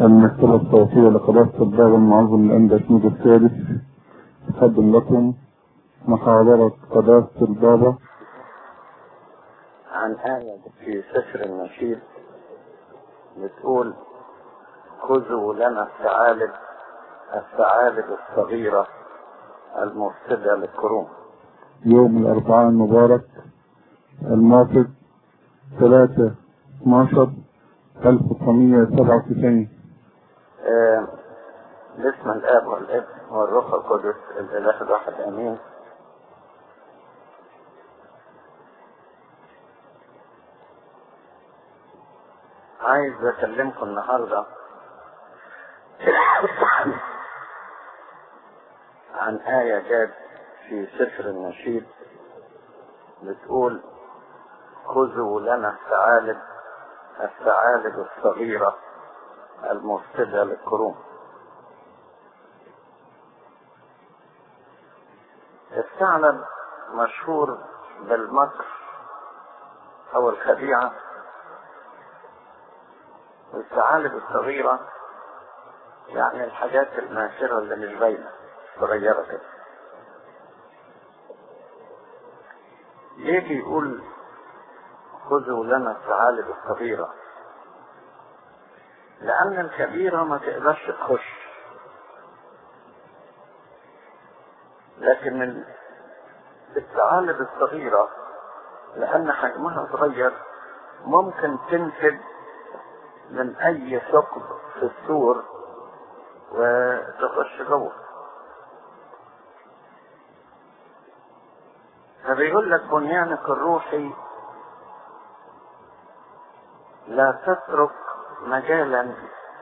المكتبة الصوتية لقداسة الباب المعظم الأنبا شنود الثالث تقدم لكم محاضرة قداسة البابا عن آية في سفر النشيد بتقول خذوا لنا الثعالب الثعالب الصغيرة المفسدة للكروم يوم الأربعاء المبارك الموافق 3 12 1997 آه، باسم الآب والابن والروح القدس الإله الواحد آمين عايز أكلمكم النهاردة عن آية جت في سفر النشيد بتقول خذوا لنا الثعالب الثعالب الصغيرة المفسدة للكروم الثعلب مشهور بالمكر أو الخديعة والثعالب الصغيرة يعني الحاجات الماثرة اللي مش باينة صغيرة كده ليه بيقول خذوا لنا الثعالب الصغيرة لأن الكبيرة ما تقدرش تخش لكن الثعالب الصغيرة لأن حجمها صغير ممكن تنفذ من أي ثقب في السور وتخش جوه فبيقول لك بنيانك الروحي لا تترك مجالا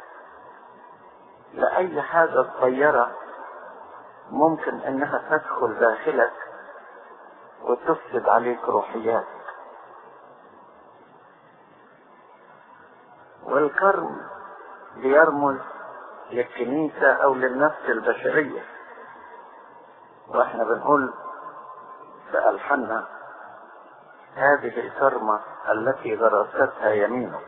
لأي حاجة صغيرة ممكن انها تدخل داخلك وتفسد عليك روحياتك والكرم بيرمز للكنيسة او للنفس البشرية واحنا بنقول في ألحنا هذه الكرمة التي غرستها يمينك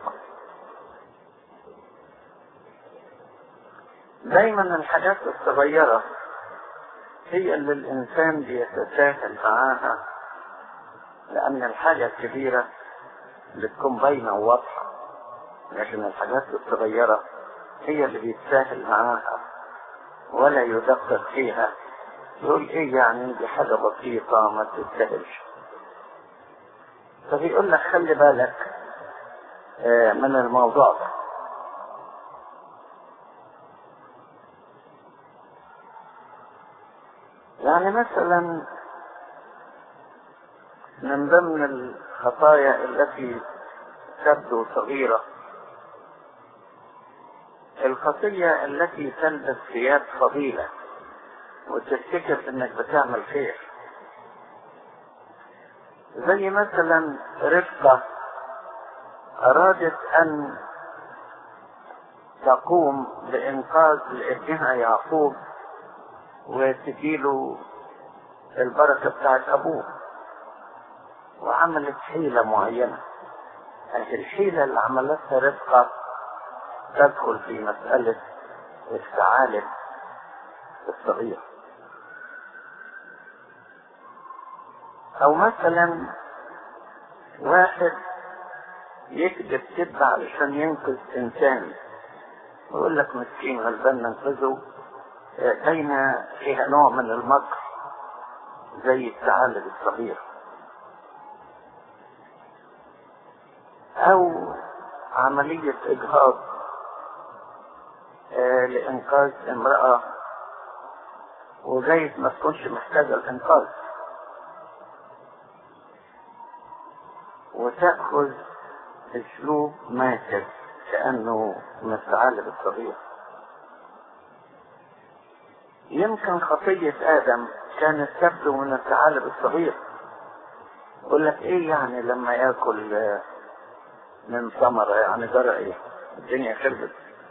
دايما الحاجات الصغيرة هي اللي الإنسان بيتساهل معاها لأن الحاجة الكبيرة بتكون باينة وواضحة لكن الحاجات الصغيرة هي اللي بيتساهل معاها ولا يدقق فيها يقول ايه يعني دي حاجة بسيطة ما تستاهلش فبيقول لك خلي بالك من الموضوع ده يعني مثلا من ضمن الخطايا التي تبدو صغيرة الخطية التي تلبس ثياب فضيلة وتفتكر انك بتعمل خير زي مثلا رفقة ارادت ان تقوم بانقاذ لابنها يعقوب وتجيله البركة بتاعت ابوه وعملت حيلة معينة الحيلة اللي عملتها رفقة تدخل في مسألة الثعالب الصغير او مثلا واحد يكذب كذب علشان ينقذ انسان يقول لك مسكين غلبان ننقذه بين فيها نوع من المكر زي الثعالب الصغير او عملية اجهاض لانقاذ امرأة وجايز ما تكونش محتاجة الانقاذ وتأخذ اسلوب ماكر كأنه من الثعالب الصغير يمكن خطية آدم كانت تبدو من الثعالب الصغير يقول لك ايه يعني لما ياكل من ثمرة يعني جرى ايه الدنيا خربت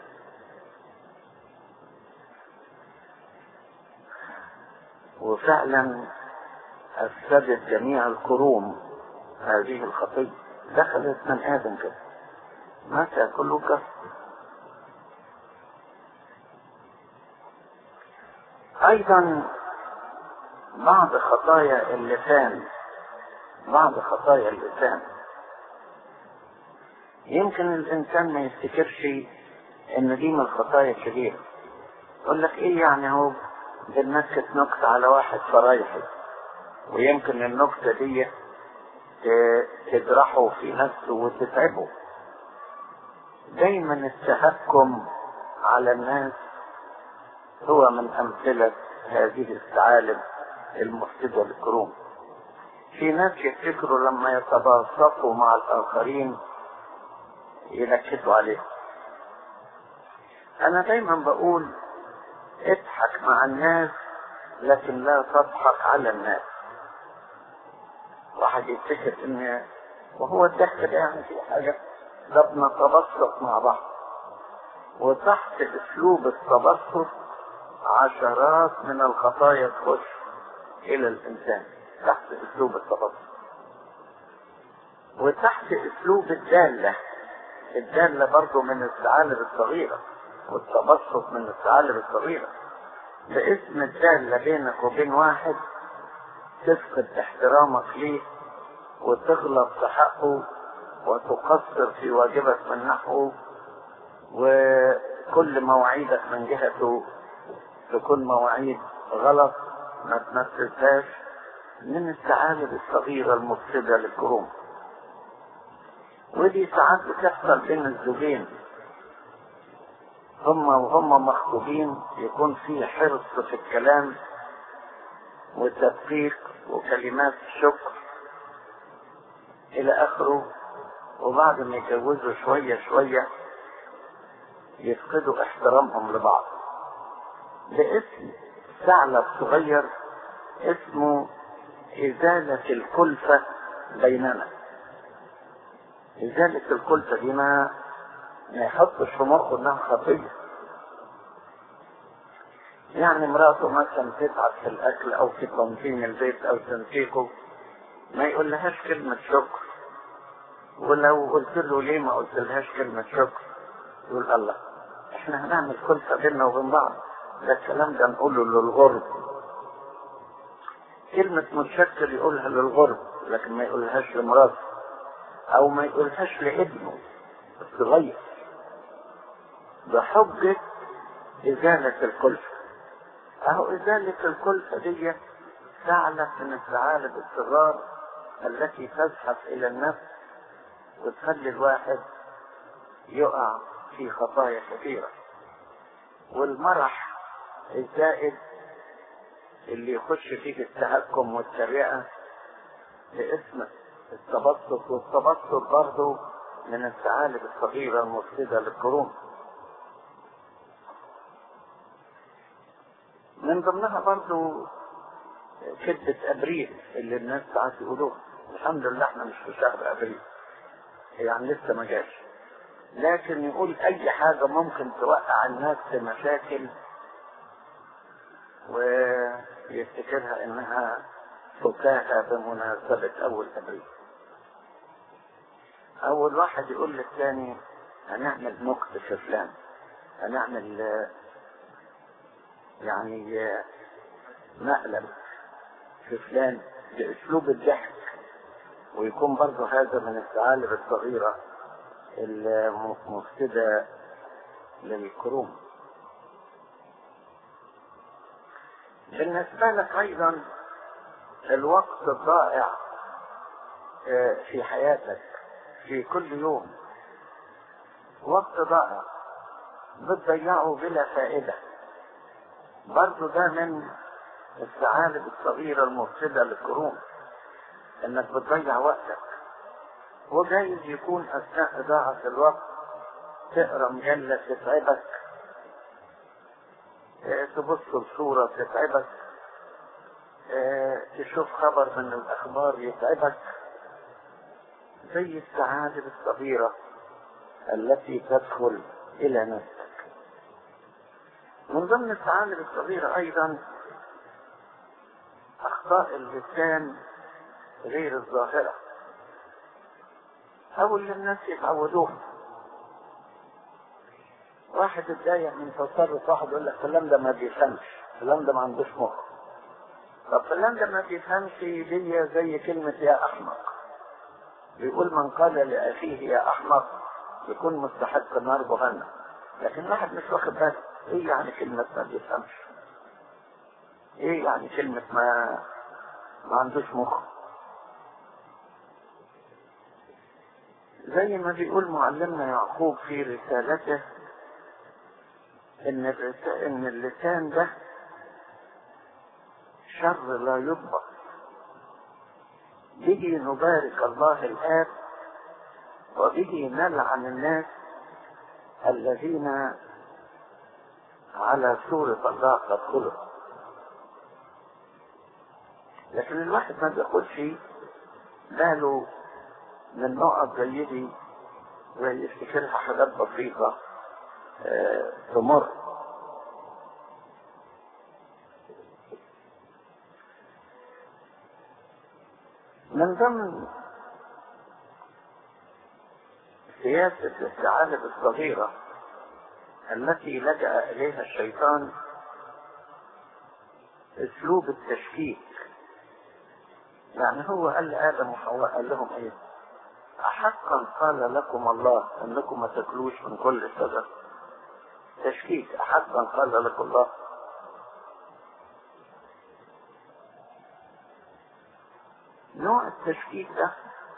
وفعلا أفسدت جميع القرون هذه الخطية دخلت من آدم كده ما تأكله كف ايضا بعض خطايا اللسان بعض خطايا اللسان يمكن الانسان ما يفتكرش ان دي من الخطايا الكبيرة يقول لك ايه يعني هو بنكت نكتة على واحد فرايحي ويمكن النكتة دي تجرحه في نفسه وتتعبه دايما التهكم على الناس هو من امثلة هذه الثعالب المفسدة للكروم في ناس يفتكروا لما يتباسطوا مع الاخرين ينكتوا عليه انا دايما بقول اضحك مع الناس لكن لا تضحك على الناس واحد يفتكر ان وهو الضحك ده يعني في حاجة ده بنتبسط مع بعض وتحت اسلوب التبسط عشرات من الخطايا تخش الى الانسان تحت اسلوب التبسط وتحت اسلوب الدالة الدالة برضو من الثعالب الصغيرة والتبسط من الثعالب الصغيرة باسم الدالة بينك وبين واحد تفقد احترامك ليه وتغلط في حقه وتقصر في واجبك من نحوه وكل مواعيدك من جهته تكون مواعيد غلط ما تنفذهاش من الثعالب الصغيرة المفسدة للكروم ودي ساعات بتحصل بين الزوجين هم وهم مخطوبين يكون في حرص في الكلام وتدقيق وكلمات شكر الى اخره وبعد ما يتجوزوا شوية شوية يفقدوا احترامهم لبعض باسم ثعلب صغير اسمه ازالة الكلفة بيننا ازالة الكلفة دي ما ما يحطش في مخه انها خطية يعني مراته مثلا تتعب في الاكل او في تنظيم البيت او تنسيقه ما يقول لهاش كلمة شكر ولو قلت له ليه ما قلت لهاش كلمة شكر يقول الله احنا هنعمل كلفة بيننا وبين بعض ده الكلام ده نقوله للغرب كلمة متشكر يقولها للغرب لكن ما يقولهاش لمراته او ما يقولهاش لابنه الصغير بحجة ازالة الكلفة اهو ازالة الكلفة دي ثعلب من الثعالب الصغار التي تزحف الى النفس وتخلي الواحد يقع في خطايا كثيرة والمرح الزائد اللي يخش فيه التهكم والتريقة باسم التبسط والتبسط برضه من الثعالب الصغيرة المفسدة للقرون من ضمنها برضه كذبة أبريل اللي الناس ساعات يقولوها الحمد لله احنا مش في شهر أبريل يعني لسه ما جاش لكن يقول أي حاجة ممكن توقع الناس في مشاكل ويفتكرها إنها فكاهة بمناسبة أول أبريل أول واحد يقول للثاني هنعمل نكت في فلان هنعمل يعني مقلب في فلان باسلوب الضحك ويكون برضه هذا من الثعالب الصغيرة المفسدة للكروم بالنسبة لك أيضا الوقت الضائع في حياتك في كل يوم وقت ضائع بتضيعه بلا فائدة برضه ده من الثعالب الصغيرة المفسدة للكروم انك بتضيع وقتك وجايز يكون اثناء اضاعة الوقت تقرا مجلة تتعبك اه تبص لصورة تتعبك اه تشوف خبر من الاخبار يتعبك زي الثعالب الصغيرة التي تدخل الى نفسك من ضمن الثعالب الصغيرة ايضا اخطاء اللسان غير الظاهرة او اللي الناس يتعودوها واحد اتضايق من تصرف واحد يقول لك الكلام ده ما بيفهمش فلان ده ما عندوش مخ طب فلان ده ما بيفهمش دي زي كلمة يا أحمق بيقول من قال لأخيه يا أحمق يكون مستحق النار جهنم لكن واحد مش واخد باله ايه يعني كلمة ما بيفهمش ايه يعني كلمة ما ما عندوش مخ زي ما بيقول معلمنا يعقوب في رسالته ان الرس... ان اللسان ده شر لا يضبط به نبارك الله الآب وبه نلعن الناس الذين على سورة الله قد خلقوا لكن الواحد ما بياخدش باله من نقط زي دي ويفتكرها حاجات بسيطة آه، تمر من ضمن سياسة الثعالب الصغيرة التي لجأ إليها الشيطان أسلوب التشكيك يعني هو قال لآدم وحواء قال لهم إيه؟ أحقا قال لكم الله أنكم ما تاكلوش من كل شجر تشكيك أحقا قال لكم الله نوع التشكيك ده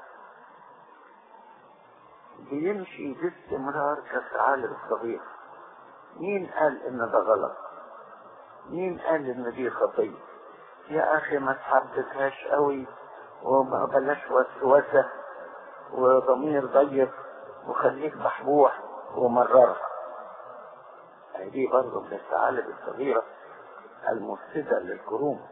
بيمشي باستمرار كالثعالب الصغير مين قال ان ده غلط مين قال ان دي خطيه يا اخي ما تحبكهاش قوي وما بلاش وسوسه وضمير ضيق وخليك محبوح ومررها دي برضه من الثعالب الصغيره المفسده للكروم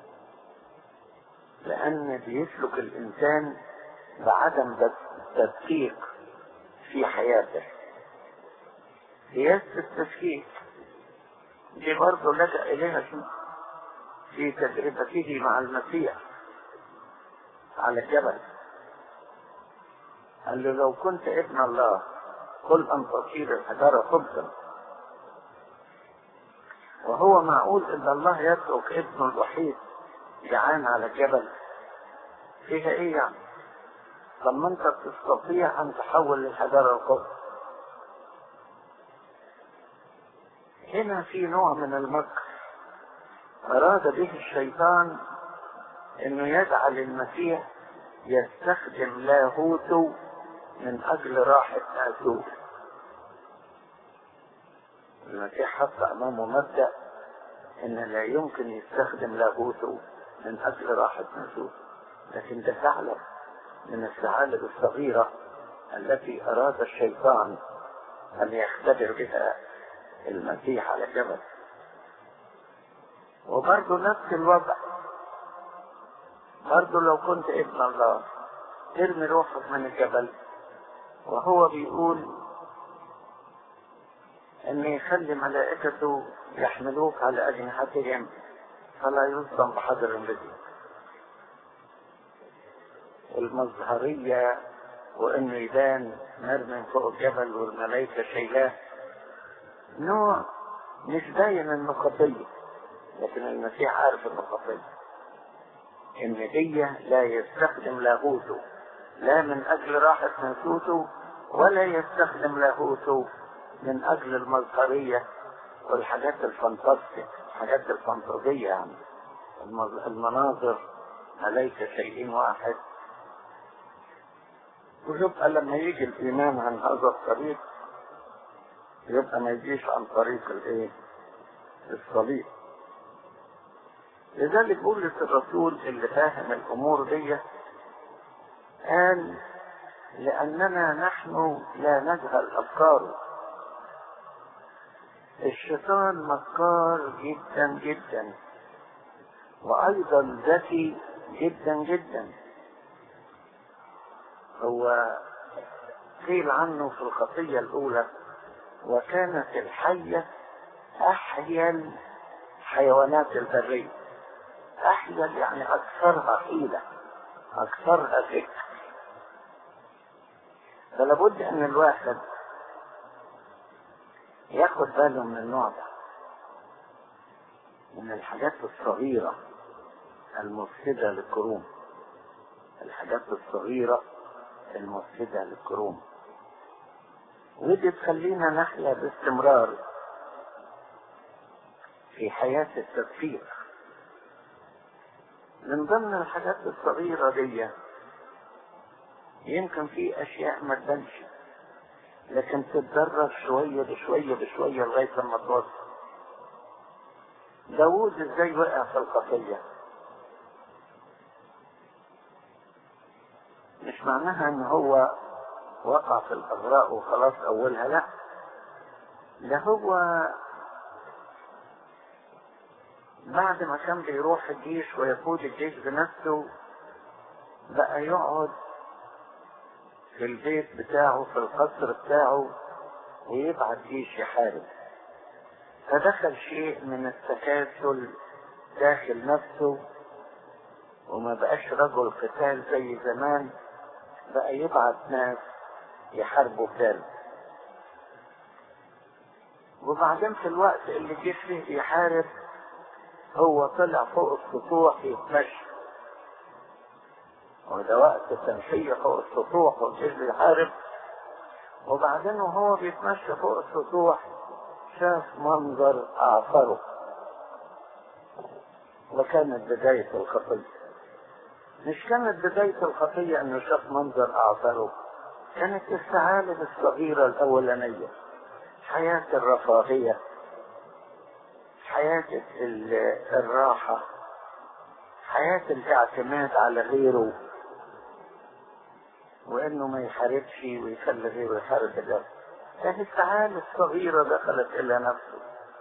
لان بيسلك الانسان بعدم تدقيق في حياته سياسة التشكيك دي برضه لجأ إليها شو في تجربته مع المسيح على الجبل قال له لو كنت ابن الله قل أن تصير الحجارة خبزا وهو معقول ان الله يترك ابنه الوحيد جعان على الجبل فيها ايه يعني طب ما انت تستطيع ان تحول الحجارة الخبز هنا في نوع من المكر أراد به الشيطان أنه يجعل المسيح يستخدم لاهوته من أجل راحة ناسوته المسيح حط أمامه مبدأ أن لا يمكن يستخدم لاهوته من أجل راحة ناسوته لكن ده ثعلب من الثعالب الصغيرة التي أراد الشيطان أن يختبر بها المسيح على الجبل وبرضه نفس الوضع برضه لو كنت ابن الله ترمي روحك من الجبل وهو بيقول ان يخلي ملائكته يحملوك على اجنحتهم فلا يصدم بحجر بذي المظهرية وانه يبان مرمي فوق الجبل والملائكة شايلاه نوع مش باين انه خطية لكن المسيح عارف انه خطية ان دي لا يستخدم لاهوته لا من اجل راحة ناسوته ولا يستخدم لاهوته من اجل المظهرية والحاجات الفانتاستيك الحاجات الفانتازية يعني المناظر ليس شيء واحد ويبقى لما يجي الايمان عن هذا الطريق يبقى ما يجيش عن طريق الايه الصليب لذلك بولس الرسول اللي فاهم الامور دي قال لاننا نحن لا نجهل افكاره الشيطان مكار جدا جدا وايضا ذكي جدا جدا هو قيل عنه في الخطيه الاولى وكانت الحية أحيا حيوانات البرية أحيا يعني أكثرها حيلة أكثرها فكر فلابد أن الواحد ياخد باله من النوع ده من الحاجات الصغيرة المفسدة للكروم الحاجات الصغيرة المفسدة للكروم ودي تخلينا نحيا باستمرار في حياة التدفير من ضمن الحاجات الصغيرة دي يمكن في أشياء ما تبانش لكن تتدرج شوية بشوية بشوية لغاية لما توصل داوود ازاي وقع في الخطية مش معناها ان هو وقع في الاغراء وخلاص اولها لا ده هو بعد ما كان بيروح الجيش ويقود الجيش بنفسه بقى يقعد في البيت بتاعه في القصر بتاعه ويبعت جيش يحارب فدخل شيء من التكاسل داخل نفسه وما بقاش رجل قتال زي زمان بقى يبعت ناس يحاربوا بذلك وبعدين في الوقت اللي جه فيه يحارب هو طلع فوق السطوح يتمشى وده وقت التمشية فوق السطوح والجيش بيحارب وبعدين وهو بيتمشى فوق السطوح شاف منظر أعصره وكانت بداية الخطية مش كانت بداية الخطية انه شاف منظر أعصره كانت الثعالب الصغيرة الأولانية حياة الرفاهية حياة الراحة حياة الاعتماد على غيره وانه ما يحاربش ويخلي غيره يحارب الأرض هذه الثعالب الصغيرة دخلت إلى نفسه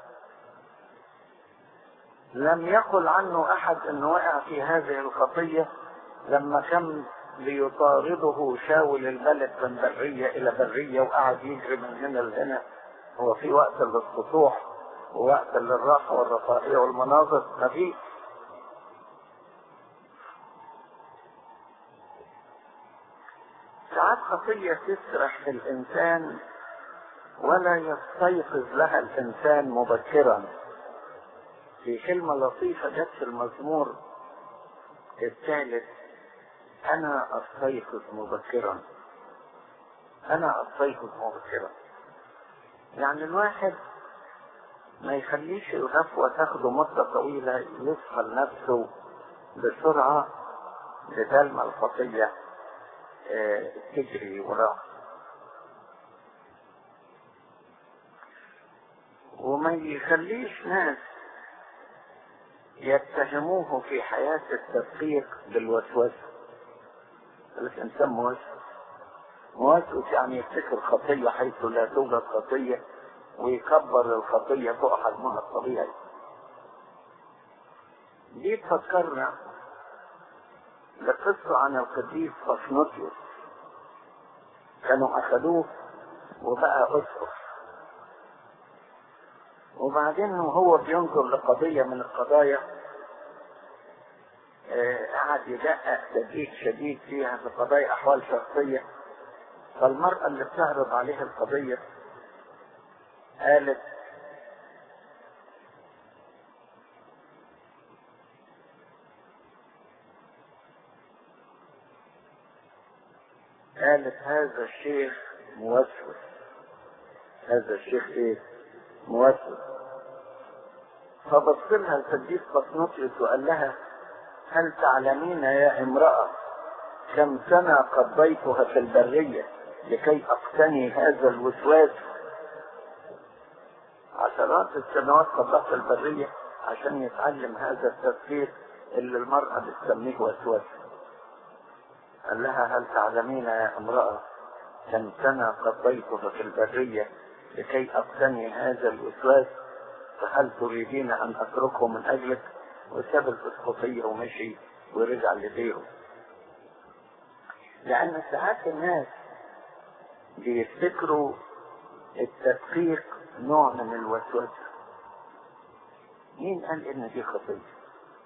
لم يقل عنه أحد أنه وقع في هذه الخطية لما كان ليطارده شاول الملك من برية إلى برية وقعد يجري من هنا لهنا هو في وقت للسطوح ووقت للراحة والرفاهية والمناظر مفيش ساعات خطية تسرح في الإنسان ولا يستيقظ لها الإنسان مبكرا في كلمة لطيفة جت في المزمور الثالث أنا أستيقظ مبكرا أنا أستيقظ مبكرا يعني الواحد ما يخليش الغفوة تاخده مدة طويلة يصحى لنفسه بسرعة بدل ما الخطية اه تجري وراه وما يخليش ناس يتهموه في حياة التدقيق بالوسوسة الإنسان موسوس موسوس يعني يفتكر خطية حيث لا توجد خطية ويكبر الخطية فوق حجمها الطبيعي دي تفكرنا بقصة عن القديس فصنوتيوس كانوا أخذوه وبقى أسقف وبعدين وهو بينظر لقضية من القضايا قعد يدقق تدقيق شديد فيها في قضايا أحوال شخصية فالمرأة اللي بتعرض عليها القضية قالت قالت هذا الشيخ موسوس هذا الشيخ ايه موسوس فبص لها القديس بطنطيوس وقال لها هل تعلمين يا امرأة كم سنة قضيتها في البرية لكي أقتني هذا الوسواس عشرات السنوات قضاها في البرية عشان يتعلم هذا التفكير اللي المرأة بتسميه وسواس قال لها هل تعلمين يا امرأة كم سنة قضيتها في البرية لكي أقتني هذا الوسواس فهل تريدين أن أتركه من أجلك وساب الاسقطية ومشي ورجع لديره لأن ساعات الناس بيفتكروا التدقيق نوع من الوسوسة مين قال إن دي خطية؟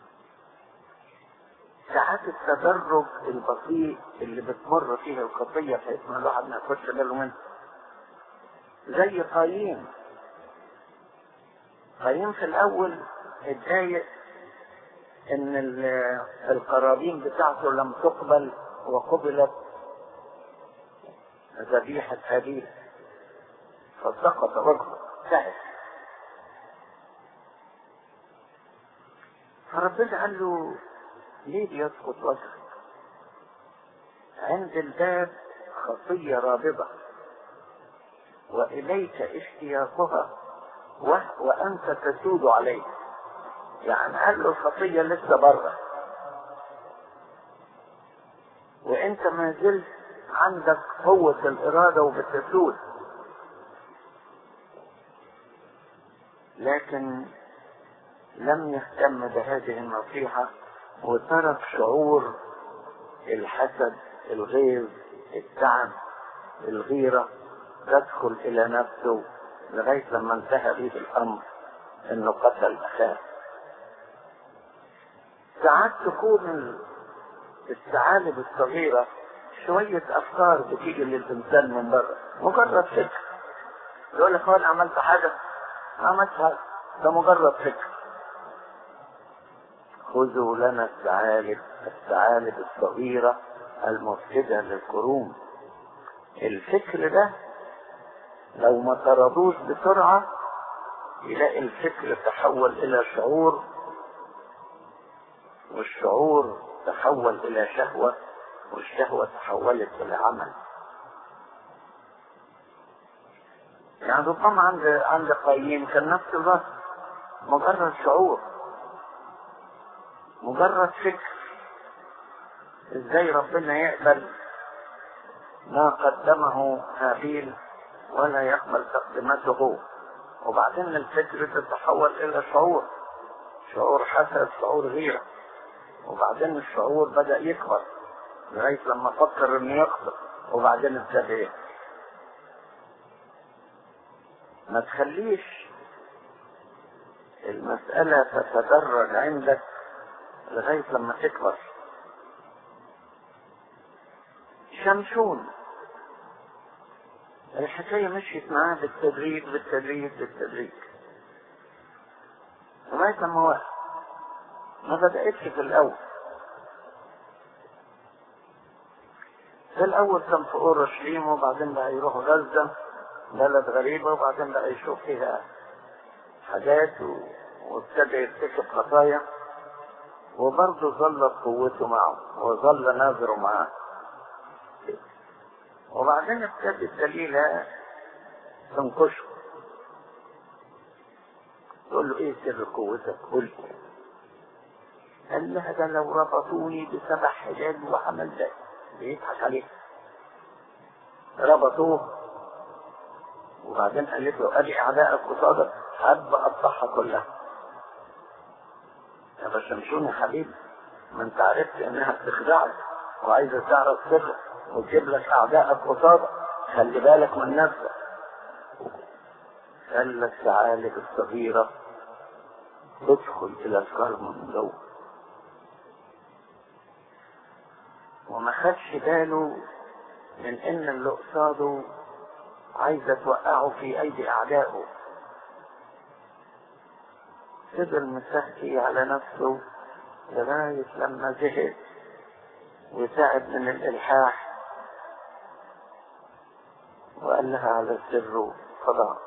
ساعات التدرج البطيء اللي بتمر فيه الخطية بحيث ما الواحد ما ياخدش باله منها زي قايين قايين في الأول اتضايق ان القرابين بتاعته لم تقبل وقبلت ذبيحة هابيل فسقط وجهه تعب فربنا قال له ليه بيسقط وجهك عند الباب خطية رابضة وإليك اشتياقها وأنت تسود عليه يعني قال له الخطية لسه بره وانت ما زلت عندك قوة الإرادة وبتسود لكن لم يهتم بهذه النصيحة وترك شعور الحسد الغيظ التعب الغيرة تدخل إلى نفسه لغاية لما انتهى به الأمر إنه قتل أخاه ساعات تكون الثعالب الصغيرة شوية أفكار بتيجي للإنسان من بره مجرد فكر يقول لك هو أنا عملت حاجة ما عملت حاجة ده مجرد فكر خذوا لنا الثعالب الثعالب الصغيرة المفسدة للقرون الفكر ده لو ما طردوش بسرعة يلاقي الفكر تحول إلى شعور والشعور تحول إلى شهوة والشهوة تحولت إلى عمل يعني ربما عند عند قايين كان نفس الوقت مجرد شعور مجرد فكر ازاي ربنا يقبل ما قدمه هابيل ولا يقبل تقدمته وبعدين الفكر تتحول الى شعور شعور حسد شعور غيره وبعدين الشعور بدأ يكبر لغاية لما فكر انه يقتل وبعدين ابتدى ما تخليش المسألة تتدرج عندك لغاية لما تكبر شمشون الحكاية مشيت معاه بالتدريج بالتدريج بالتدريج لغاية لما وقف ما بدأتش في الأول في الأول كان في أورشليم وبعدين بقى يروح غزة بلد غريبة وبعدين بقى يشوف فيها حاجات و... وابتدى يرتكب خطايا وبرضه ظلت قوته معه وظل ناظره معاه وبعدين ابتدت دليلة تنكشه تقول له ايه سر قوتك قل قال لها ده لو ربطوني بسبع حجاب وعمل ده بيضحك عليه ربطوه وبعدين قالت له ادي اعدائك قصادك حب اقطعها كلها يا بشمشون يا حبيبي ما انت عرفت انها بتخدعك وعايزه تعرف سرك وتجيب لك اعدائك قصادك خلي بالك من نفسك خلى الثعالب الصغيره تدخل الى القلب من جوه وما خدش باله من ان اللي قصاده عايزه توقعه في ايدي اعدائه فضل مسهي على نفسه لغاية لما زهق وتعب من الإلحاح وقال لها على السر فضاء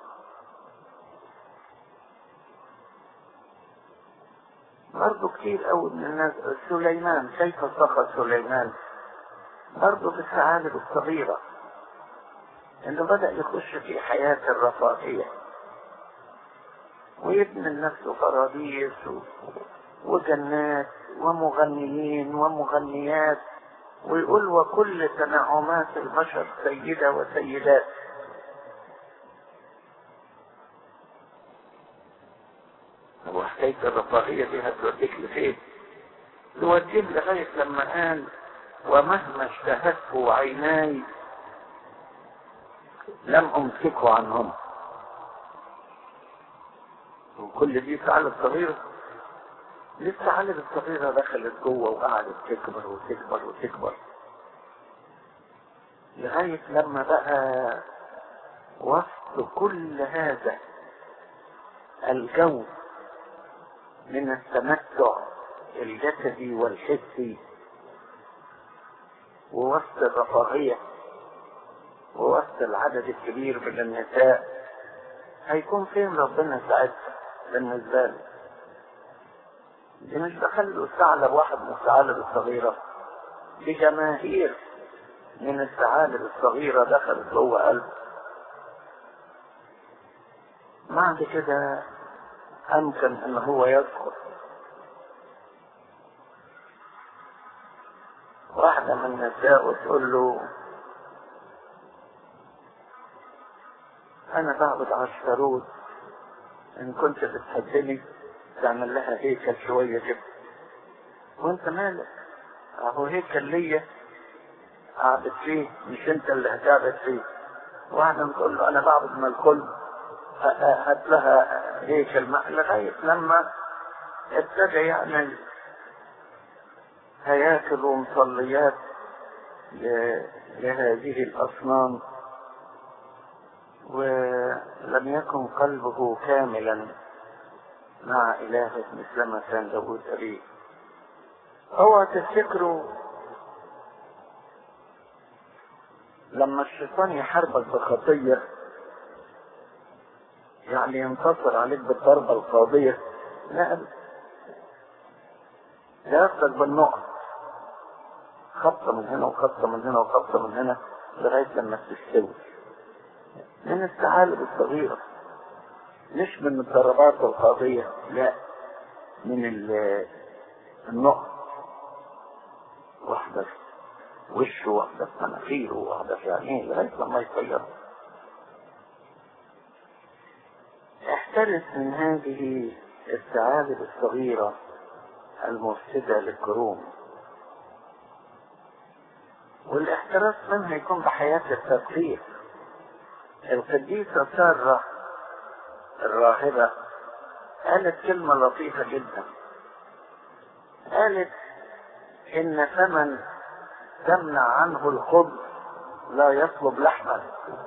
برضه كتير قوي من الناس سليمان كيف سقط سليمان برضه في الثعالب الصغيرة انه بدأ يخش في حياة الرفاهية ويبني لنفسه فراديس وجنات ومغنيين ومغنيات ويقول وكل تنعمات البشر سيدة وسيدات وحكاية الرفاهية دي هتوديك لفين؟ توديك لغاية لما قال ومهما اشتهته عيناي لم امسكه عنهم وكل دي ثعالب صغيرة لسه الثعالب الصغيرة دخلت جوه وقعدت تكبر وتكبر وتكبر لغاية لما بقى وسط كل هذا الجو من التمتع الجسدي والحسي ووسط الرفاهية ووسط العدد الكبير من النساء هيكون فين ربنا ساعتها بالنسبة لي دي مش بخلوا ثعلب واحد من الثعالب الصغيرة دي جماهير من الثعالب الصغيرة دخلت جوه قلبه بعد كده أمكن إن هو يدخل واحدة من النساء وتقول له أنا بعبد عشتروت إن كنت بتحبني تعمل لها هيكل شوية كده وأنت مالك أهو هيكل ليا أعبد فيه مش أنت اللي هتعبد فيه واحدة تقول له أنا بعبد من الكل هات لها هيكل لغاية لما ابتدى يعمل هياكل ومصليات لهذه الأصنام ولم يكن قلبه كاملا مع إلهه مثلما كان داود أبيه هو تفتكروا لما الشيطان يحاربك بخطية يعني ينتصر عليك بالضربة القاضية لا ياخدك بالنقط خبطة من هنا وخبطة من هنا وخبطة من هنا لغاية لما تستوي من الثعالب الصغيرة مش من الضربات القاضية لا من النقط واحدة في وشه واحدة في مناخيره واحدة في عينيه لغاية لما يطير احترس من هذه الثعالب الصغيرة المفسدة للكروم والاحتراس منها يكون بحياة التدقيق القديسة سارة الراهبة قالت كلمة لطيفة جدا قالت إن فمن تمنع عنه الخبز لا يطلب لحما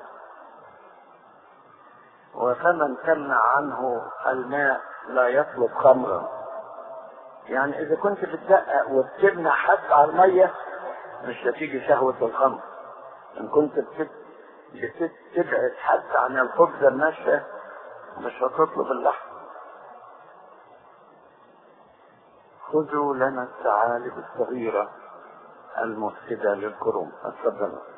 وفمن تمنع عنه الماء لا يطلب خمرا يعني إذا كنت بتدقق وبتمنع حد على المية مش هتيجي شهوة الخمر إن كنت بتت... بتبعد حد عن الخبز الناشفة مش هتطلب اللحم خذوا لنا الثعالب الصغيرة المفسدة للكروم اتفضلوا